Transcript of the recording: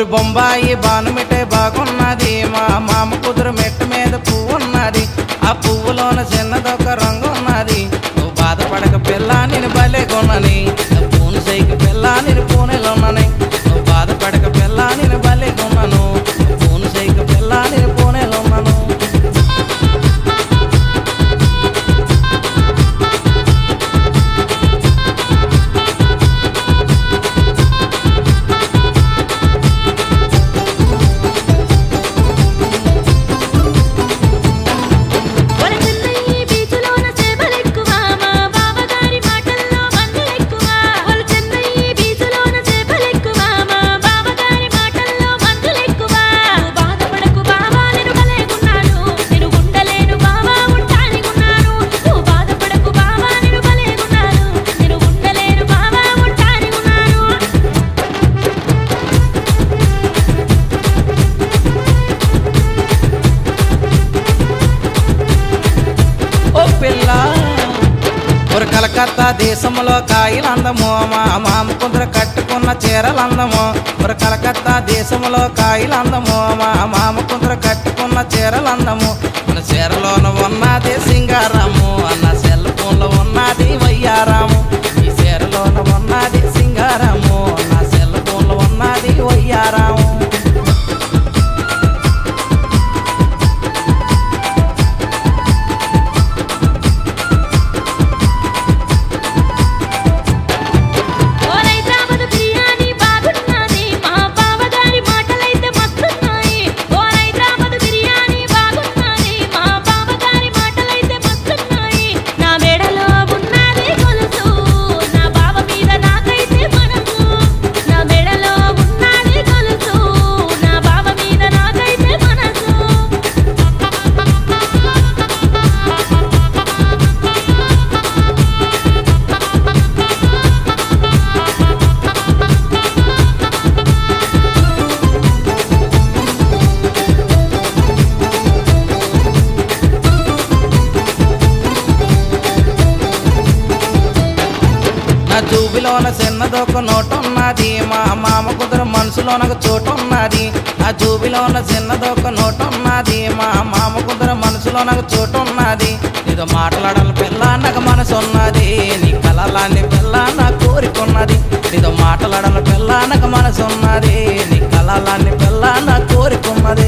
బొంబాయి బానుమిటే బాగున్నది మా మామ కుదురు మెట్టు మీద పువ్వు ఉన్నది ఆ పువ్వులోన చిన్నదొక రంగు ఉన్నది నువ్వు బాధపడక పిల్ల నేను భలే కొన్నని పూను సైకి పిల్ల నేను పూనెలో ఉన్నని నువ్వు బాధపడక పిల్ల నేను భలే కొన్నాను పూను సైకి పిల్ల నేను పూనెలో ఉన్నాను ఒర చెన్నై బీచులోన చేపలెక్కువ మా బావగారి మాటల్లో మందులెక్కువ ఒర చెన్నై బీచులోన చేపలెక్కువ మా బావగారి మాటల్లో మందులెక్కువ నువ్వు బాధపడకు బావా నేను భలేగున్నాను నేను ఉండలేను బావా ఉంటానిగున్నాను నువ్వు బాధపడకు బావా నేను భలేగున్నాను నేను ఉండలేను బావా ఉంటానిగున్నాను ఓ పిల్ల ఒక కలకత్తా దేశంలో కాయలందము మా మామ కుదుర కట్టుకున్న చీరలందము ఒక కలకత్తా దేశంలో కాయలందము మా మామ కుదుర కట్టుకున్న చీరలందము మన చీరలోన ఉన్నది సింగారము అన్న సెల్ ఫోన్లో ఉన్నది వయ్యారాము ఈ చీరలోన ఉన్నది సింగారము నా సెల్ ఫోన్లో ఉన్నది వయ్యారాము ఓ హైదరాబాద్ బిర్యానీ బాగున్నది మా బావగారి మాటలైతే మస్తున్నాయి ఓ హైదరాబాద్ బిర్యానీ బాగున్నది మా బావగారి మాటలైతే మస్తున్నాయి నా మెడలో ఉన్నది గొలుసు నా బావ మీద నాకైతే మనసు నా మెడలో ఉన్నది గొలుసు నా బావ మీద నాకైతే మనసు నా జూబిలోన చిన్నదొక నోటు ఉన్నది మా మామ కుదురు మనసులోనొక చోటు ఉన్నది నా జూబిలోన చిన్నదొక నోటు ఉన్నది మా మామ కుదురు మనసులోనొక చోటు ఉన్నది నీతో మాట్లాడాలి పిల్ల నాకు మనసు ఉన్నది నీ కలలాన్ని పిల్ల నా కోరికున్నది నీతో మాట్లాడాలి పిల్ల నాకు మనసు ఉన్నది నీ కలలాన్ని పిల్ల నా కోరికున్నది